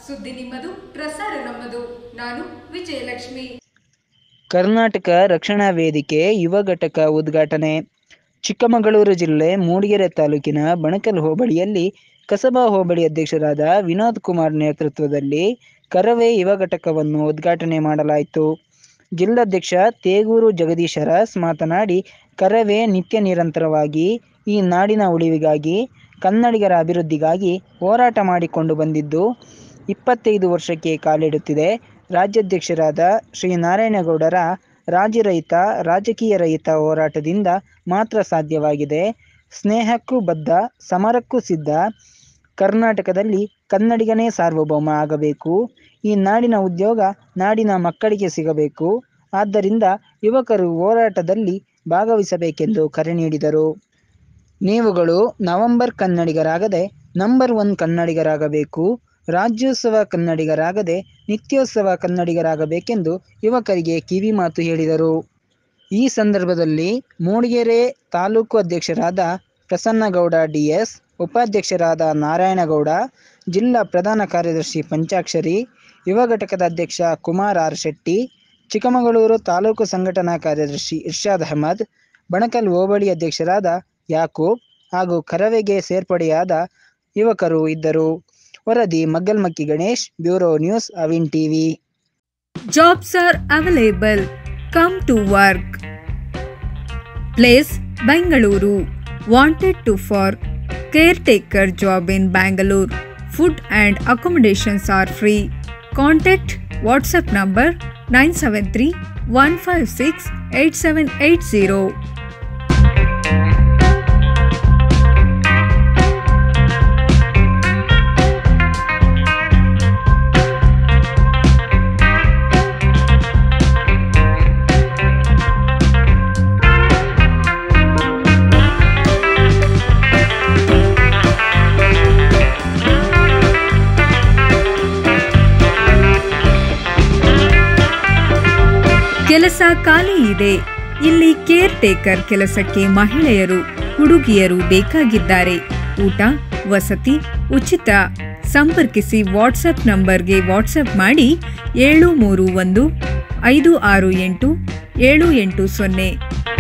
ಸುದ್ದಿ ನಿಮ್ಮದು ಪ್ರಸಾರ ನಮ್ಮದು ನಾನು ವಿಜಯಲಕ್ಷ್ಮಿ ಕರ್ನಾಟಕ ರಕ್ಷಣಾ ವೇದಿಕೆ ಯುವ ಘಟಕ ಉದ್ಘಾಟನೆ ಚಿಕ್ಕಮಗಳೂರು ಜಿಲ್ಲೆ ಮೂಡಿಗೆರೆ ತಾಲೂಕಿನ ಬಣಕಲ್ ಹೋಬಳಿಯಲ್ಲಿ ಕಸಬಾ ಹೋಬಳಿ ಅಧ್ಯಕ್ಷರಾದ ವಿನೋದ್ ಕುಮಾರ್ ನೇತೃತ್ವದಲ್ಲಿ ಕರವೇ ಯುವ ಘಟಕವನ್ನು ಉದ್ಘಾಟನೆ ಮಾಡಲಾಯಿತು ಜಿಲ್ಲಾಧ್ಯಕ್ಷ ತೇಗೂರು ಜಗದೀಶ್ ಅರಸ್ ಮಾತನಾಡಿ ಕರವೇ ನಿತ್ಯ ನಿರಂತರವಾಗಿ ಈ ನಾಡಿನ ಉಳಿವಿಗಾಗಿ ಕನ್ನಡಿಗರ ಅಭಿವೃದ್ಧಿಗಾಗಿ ಹೋರಾಟ ಮಾಡಿಕೊಂಡು ಬಂದಿದ್ದು ಇಪ್ಪತ್ತೈದು ವರ್ಷಕ್ಕೆ ಕಾಲಿಡುತ್ತಿದೆ ರಾಜ್ಯಾಧ್ಯಕ್ಷರಾದ ಶ್ರೀ ನಾರಾಯಣಗೌಡರ ರಾಜ್ಯರಹಿತ ರಾಜಕೀಯ ರಹಿತ ಹೋರಾಟದಿಂದ ಮಾತ್ರ ಸಾಧ್ಯವಾಗಿದೆ ಸ್ನೇಹಕ್ಕೂ ಬದ್ಧ ಸಮರಕ್ಕೂ ಸಿದ್ಧ ಕರ್ನಾಟಕದಲ್ಲಿ ಕನ್ನಡಿಗನೇ ಸಾರ್ವಭೌಮ ಆಗಬೇಕು ಈ ನಾಡಿನ ಉದ್ಯೋಗ ನಾಡಿನ ಮಕ್ಕಳಿಗೆ ಸಿಗಬೇಕು ಆದ್ದರಿಂದ ಯುವಕರು ಹೋರಾಟದಲ್ಲಿ ಭಾಗವಹಿಸಬೇಕೆಂದು ಕರೆ ನೀಡಿದರು ನೀವುಗಳು ನವೆಂಬರ್ ಕನ್ನಡಿಗರಾಗದೆ ನಂಬರ್ ಒನ್ ಕನ್ನಡಿಗರಾಗಬೇಕು ರಾಜ್ಯೋತ್ಸವ ಕನ್ನಡಿಗರಾಗದೆ ನಿತ್ಯೋತ್ಸವ ಕನ್ನಡಿಗರಾಗಬೇಕೆಂದು ಯುವಕರಿಗೆ ಕಿವಿ ಮಾತು ಹೇಳಿದರು ಈ ಸಂದರ್ಭದಲ್ಲಿ ಮೂಡಿಗೆರೆ ತಾಲೂಕು ಅಧ್ಯಕ್ಷರಾದ ಪ್ರಸನ್ನಗೌಡ ಡಿಎಸ್ ಉಪಾಧ್ಯಕ್ಷರಾದ ನಾರಾಯಣಗೌಡ ಜಿಲ್ಲಾ ಪ್ರಧಾನ ಕಾರ್ಯದರ್ಶಿ ಪಂಚಾಕ್ಷರಿ ಯುವ ಘಟಕದ ಅಧ್ಯಕ್ಷ ಕುಮಾರ್ ಆರ್ ಶೆಟ್ಟಿ ಚಿಕ್ಕಮಗಳೂರು ತಾಲೂಕು ಸಂಘಟನಾ ಕಾರ್ಯದರ್ಶಿ ಇರ್ಷಾದ್ ಅಹಮದ್ ಬಣಕಲ್ ಹೋಬಳಿ ಅಧ್ಯಕ್ಷರಾದ ಯಾಕೂಬ್ ಹಾಗೂ ಕರವೆಗೆ ಸೇರ್ಪಡೆಯಾದ ಯುವಕರು ಇದ್ದರು ವರದಿ ಮಗ್ಗಲ್ಮಕ್ಕಿ ಗಣೇಶ್ ಬ್ಯೂರೋ ನ್ಯೂಸ್ ಅವಿನ್ TV Jobs are available. Come to work. Place Bangalore. Wanted to for caretaker job in Bangalore. Food and accommodations are free. Contact WhatsApp number 973 156 8780. ಕೆಲಸ ಖಾಲಿ ಇದೆ ಇಲ್ಲಿ ಕೇರ್ ಟೇಕರ್ ಕೆಲಸಕ್ಕೆ ಮಹಿಳೆಯರು ಹುಡುಗಿಯರು ಬೇಕಾಗಿದ್ದಾರೆ ಊಟ ವಸತಿ ಉಚಿತ ಸಂಪರ್ಕಿಸಿ ವಾಟ್ಸಪ್ ನಂಬರ್ಗೆ ವಾಟ್ಸಪ್ ಮಾಡಿ ಏಳು ಮೂರು ಒಂದು ಐದು ಆರು ಎಂಟು ಏಳು ಎಂಟು ಸೊನ್ನೆ